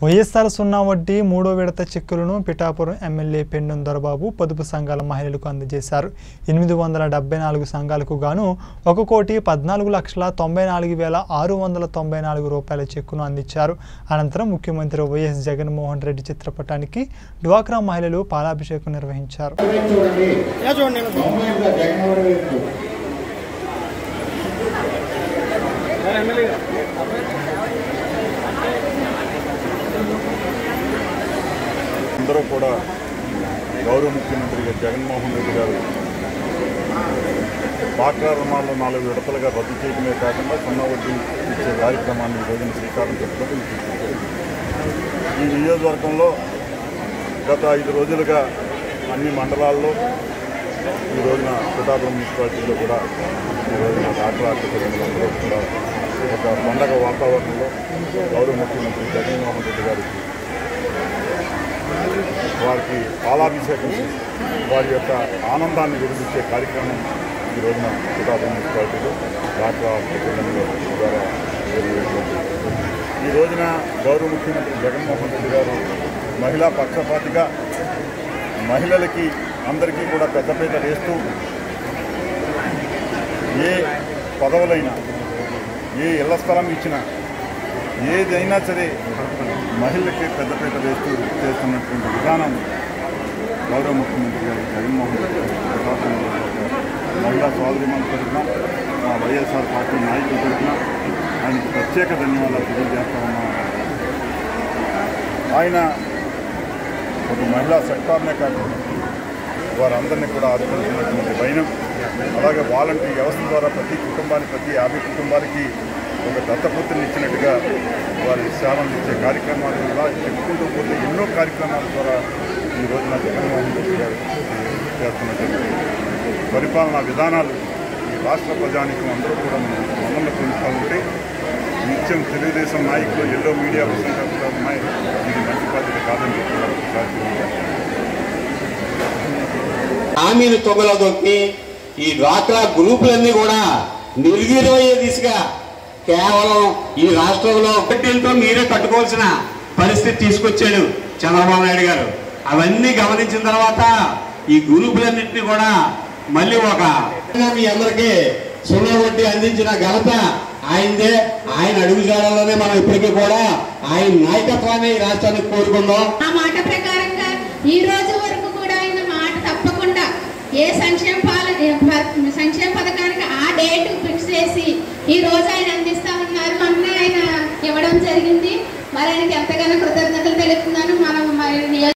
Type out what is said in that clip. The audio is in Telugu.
వైఎస్ఆర్ సున్నా వడ్డీ మూడో విడత చెక్కులను పిఠాపురం ఎమ్మెల్యే పెండం దొరబాబు పొదుపు సంఘాల మహిళలకు అందజేశారు ఎనిమిది వందల డెబ్బై నాలుగు సంఘాలకు గాను ఒక కోటి పద్నాలుగు లక్షల తొంభై నాలుగు వేల ఆరు వందల తొంభై నాలుగు రూపాయల చెక్కును అందించారు అనంతరం ముఖ్యమంత్రి వైఎస్ జగన్మోహన్ రెడ్డి చిత్రపటానికి డ్వాక్రా మహిళలు పాలాభిషేకం నిర్వహించారు ఇలా చూడండి నేను అందరూ కూడా గౌరవ ముఖ్యమంత్రిగా జగన్మోహన్ రెడ్డి గారు డ్వాక్రా రుణాలు నాలుగు విడతలుగా రద్దు చేయడమే కాకుండా సున్నా వడ్డీ ఇచ్చే కార్యక్రమాన్ని ఈ రోజున శ్రీకారం చుట్టడం ఈ నియోజకవర్గంలో గత ఐదు రోజులుగా అన్ని మండలాల్లో ఈ రోజున పిఠాపురం మున్సిపాలిటీలో కూడా ఈ రోజున డాక్టర్ ఆసుపత్రులందరూ కూడా ఒక పండగ వాతావరణంలో గౌరవ ముఖ్యమంత్రి జగన్మోహన్ రెడ్డి గారికి వారికి పాలాభిషేకం చేసి వారి యొక్క ఆనందాన్ని వెలిగించే కార్యక్రమం ఈ రోజున పిఠాపురం మున్సిపాలిటీలో డాక్టర్ ఆసుపత్రులలో ద్వారా నిర్వహించబడింది. ఈ రోజున గౌరవ ముఖ్యమంత్రి జగన్మోహన్ రెడ్డి గారు మహిళా పక్షపాతిగా మహిళలకి అందరికీ కూడా పెద్దపీట వేస్తూ ఏ పదవులైనా ఏ ఇళ్ల స్థలం ఇచ్చినా ఏదైనా సరే మహిళలకి పెద్దపీట వేస్తూ చేస్తున్నటువంటి విధానం గౌరవ ముఖ్యమంత్రి గారు జగన్మోహన్ రెడ్డి గారు ప్రశాసనంలో ఒక మహిళా సోదరిమణుల తరఫున మా వైఎస్ఆర్ పార్టీ నాయకుల తరఫున ఆయనకు ప్రత్యేక ధన్యవాదాలు తెలియజేస్తా ఉన్నాం ఆయన ఒక మహిళా సెక్టార్నే కాకుండా వారందరినీ కూడా ఆదుకుంటున్నటువంటి వైనం అలాగే వాలంటీర్ వ్యవస్థ ద్వారా ప్రతి కుటుంబానికి ప్రతి యాభై కుటుంబాలకి ఒక దత్తపుత్రిని ఇచ్చినట్టుగా వారి సేవలు ఇచ్చే కార్యక్రమాలు ఇలా చెప్పుకుంటూ పోతే ఎన్నో కార్యక్రమాల ద్వారా ఈ రోజున జగన్మోహన్ రెడ్డి గారు చేస్తున్నటువంటి పరిపాలనా విధానాలు ఈ రాష్ట్ర ప్రజానికం అందరూ కూడా మనం మమ్మల్ని పొందుతూ ఉంటే నిత్యం తెలుగుదేశం నాయకులు ఎల్లో మీడియా విషయంగా ఉన్నాయి ఇది మంచి పద్ధతి కాదని చెప్తున్నారు ఒకసారి హామీని తొంగలో దొక్కి ఈ డ్వాక్రా గ్రూపులన్నీ కూడా నిర్వీర్యమయ్యే దిశగా కేవలం ఈ రాష్ట్రంలో వడ్డీలతో మీరే కట్టుకోవాల్సిన పరిస్థితి తీసుకొచ్చాడు చంద్రబాబు నాయుడు గారు అవన్నీ గమనించిన తర్వాత ఈ గ్రూపులన్నింటినీ కూడా మళ్ళీ ఒక మీ అందరికీ సున్నా వడ్డీ అందించిన ఘనత ఆయనదే ఆయన అడుగుజాడల్లోనే మనం ఇప్పటికీ కూడా ఆయన నాయకత్వాన్ని ఈ రాష్ట్రానికి కోరుకుందాం ఆ మాట ప్రకారంగా ఈ రోజు వరకు కూడా ఆయన మాట తప్పకుండా ఏ సంక్షేమ పాల ఏ ప- సంక్షేమ పథకానికి ఆ డేట్ ఫిక్స్ చేసి ఈ రోజు ఆయన అందిస్తా ఉన్నారు మొన్న ఆయన ఇవ్వడం జరిగింది మరి ఆయనకి ఎంతగానో కృతజ్ఞతలు తెలుపుతున్నాను మనం మరి నియోజక